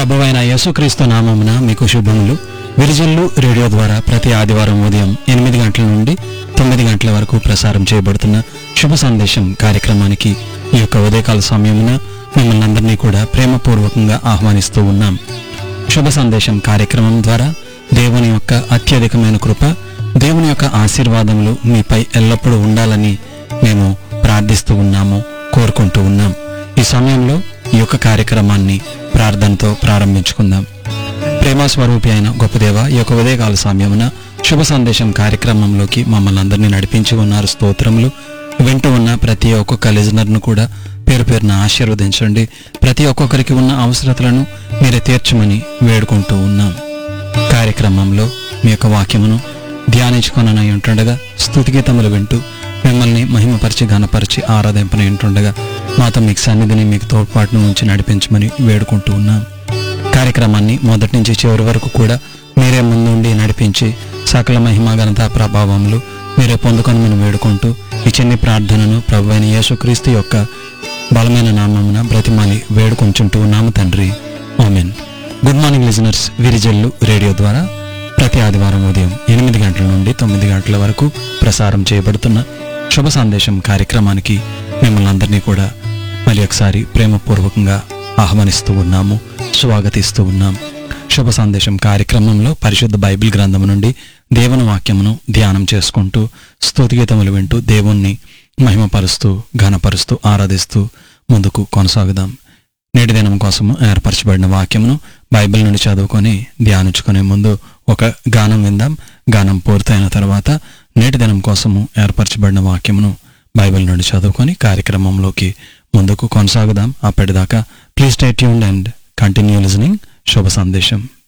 ప్రభువైన యేసుక్రీస్తు నామమున మీకు శుభములు విరిజల్లు రేడియో ద్వారా ప్రతి ఆదివారం ఉదయం ఎనిమిది గంటల నుండి తొమ్మిది గంటల వరకు ప్రసారం చేయబడుతున్న శుభ సందేశం కార్యక్రమానికి ఈ యొక్క ఉదయకాల సమయమున మిమ్మల్ని అందరినీ కూడా ప్రేమపూర్వకంగా ఆహ్వానిస్తూ ఉన్నాం శుభ సందేశం కార్యక్రమం ద్వారా దేవుని యొక్క అత్యధికమైన కృప దేవుని యొక్క ఆశీర్వాదములు మీపై ఎల్లప్పుడూ ఉండాలని మేము ప్రార్థిస్తూ ఉన్నాము కోరుకుంటూ ఉన్నాం ఈ సమయంలో ఈ యొక్క కార్యక్రమాన్ని ప్రార్థనతో ప్రారంభించుకుందాం ప్రేమ స్వరూపి అయిన గొప్పదేవ ఈ యొక్క ఉదయకాల సమయమున శుభ సందేశం కార్యక్రమంలోకి మమ్మల్ని అందరినీ నడిపించి ఉన్నారు స్తోత్రములు వింటూ ఉన్న ప్రతి ఒక్కొక్క లిజనర్ను కూడా పేరు పేరున ఆశీర్వదించండి ప్రతి ఒక్కొక్కరికి ఉన్న అవసరతలను మీరే తీర్చమని వేడుకుంటూ ఉన్నాం కార్యక్రమంలో మీ యొక్క వాక్యమును ధ్యానించుకొననై ఉంటుండగా స్థుతిగీతములు వింటూ మిమ్మల్ని మహిమపరిచి ఘనపరిచి ఆరాధింపని ఉంటుండగా మాతో మీకు సన్నిధిని మీకు తోడ్పాటును ఉంచి నడిపించమని వేడుకుంటూ ఉన్నాం కార్యక్రమాన్ని మొదటి నుంచి చివరి వరకు కూడా మీరే ముందుండి నడిపించి సకల మహిమ ఘనత ప్రభావములు మీరే పొందుకొని మేము వేడుకుంటూ ఈ చిన్ని ప్రార్థనను ప్రభు అయిన యేసుక్రీస్తు యొక్క బలమైన నామమున బ్రతిమాలి వేడుకొంచుంటూ ఉన్నాము తండ్రి amen good morning listeners Virijallu radio ద్వారా ప్రతి ఆదివారం ఉదయం ఎనిమిది గంటల నుండి తొమ్మిది గంటల వరకు ప్రసారం చేయబడుతున్న శుభ సందేశం కార్యక్రమానికి మిమ్మల్ని అందరినీ కూడా మళ్ళీ ఒకసారి ప్రేమపూర్వకంగా ఆహ్వానిస్తూ ఉన్నాము స్వాగతిస్తూ ఉన్నాం శుభ సందేశం కార్యక్రమంలో పరిశుద్ధ బైబిల్ గ్రంథం నుండి దేవుని వాక్యమును ధ్యానం చేసుకుంటూ స్తుతిగీతములు వింటూ దేవుణ్ణి మహిమపరుస్తూ ఘనపరుస్తూ ఆరాధిస్తూ ముందుకు కొనసాగుదాం నేటి దినం కోసము ఏర్పరచబడిన వాక్యమును బైబిల్ నుండి చదువుకొని ధ్యానించుకునే ముందు ఒక గానం విందాం గానం పూర్తయిన తర్వాత నేటి దినం కోసము ఏర్పరచబడిన వాక్యమును బైబిల్ నుండి చదువుకొని కార్యక్రమంలోకి ముందుకు కొనసాగుదాం అప్పటిదాకా please stay tuned and continue listening శుభ సందేశం